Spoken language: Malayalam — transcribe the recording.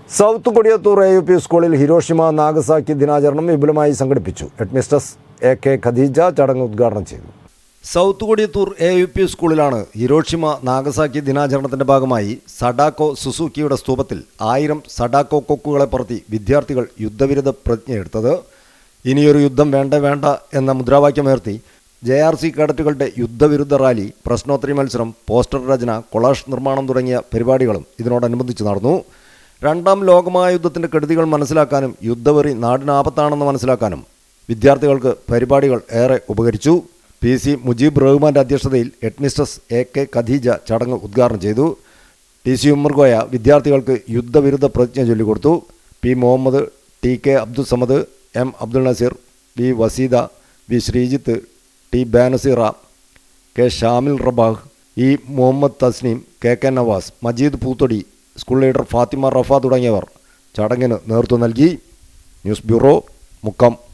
south Kodiyathur A U P സ്കൂളിൽ ഹിരോഷിമ നാഗസാക്കി ദിനാചരണം വിപുലമായി സംഘടിപ്പിച്ചു ഹെഡ്മിസ്റ്റസ് എ കെ ഖദീജ ചടങ്ങ് ഉദ്ഘാടനം ചെയ്തു south Kodiyathur A U P സ്കൂളിലാണ് ഹിരോഷിമ നാഗസാക്കി ദിനാചരണത്തിന്റെ ഭാഗമായി സഡാക്കോ സുസുക്കിയുടെ സ്തൂപത്തിൽ ആയിരം സഡാക്കോ കൊക്കുകളെ പറത്തി വിദ്യാർത്ഥികൾ യുദ്ധവിരുദ്ധ പ്രതിജ്ഞയെടുത്തത് ഇനിയൊരു യുദ്ധം വേണ്ട വേണ്ട എന്ന മുദ്രാവാക്യമുയർത്തി ജെ ആർ സി കേഡറ്റുകളുടെ യുദ്ധവിരുദ്ധ റാലി പ്രശ്നോത്തരി മത്സരം പോസ്റ്റർ രചന കൊളാഷ് നിർമ്മാണം തുടങ്ങിയ പരിപാടികളും ഇതിനോടനുബന്ധിച്ച് നടന്നു രണ്ടാം ലോകമഹായുദ്ധത്തിന്റെ കെടുതികൾ മനസ്സിലാക്കാനും യുദ്ധവെറി നാടിനാപത്താണെന്ന് മനസ്സിലാക്കാനും വിദ്യാർത്ഥികൾക്ക് പരിപാടികൾ ഏറെ ഉപകരിച്ചു പി സി മുജീബ് റഹ്മാന്റെ അധ്യക്ഷതയിൽ ഹെഡ്മിസ്റ്റസ് എ കെ ഖദീജ ചടങ്ങ് ഉദ്ഘാടനം ചെയ്തു ടി സി ഉമ്മർകോയ വിദ്യാർത്ഥികൾക്ക് യുദ്ധവിരുദ്ധ പ്രതിജ്ഞ ചൊല്ലിക്കൊടുത്തു P Muhammad T K Abdul Samad M Abdul Naseer V Vaseeda V Sreejith T Banaseera K Shamil Rabah E Muhammad Thasneem K K Navas Majeed Poothodi school leader Fathima Rafa തുടങ്ങിയവർ ചടങ്ങിന് നേതൃത്വം നൽകി ന്യൂസ് ബ്യൂറോ മുക്കം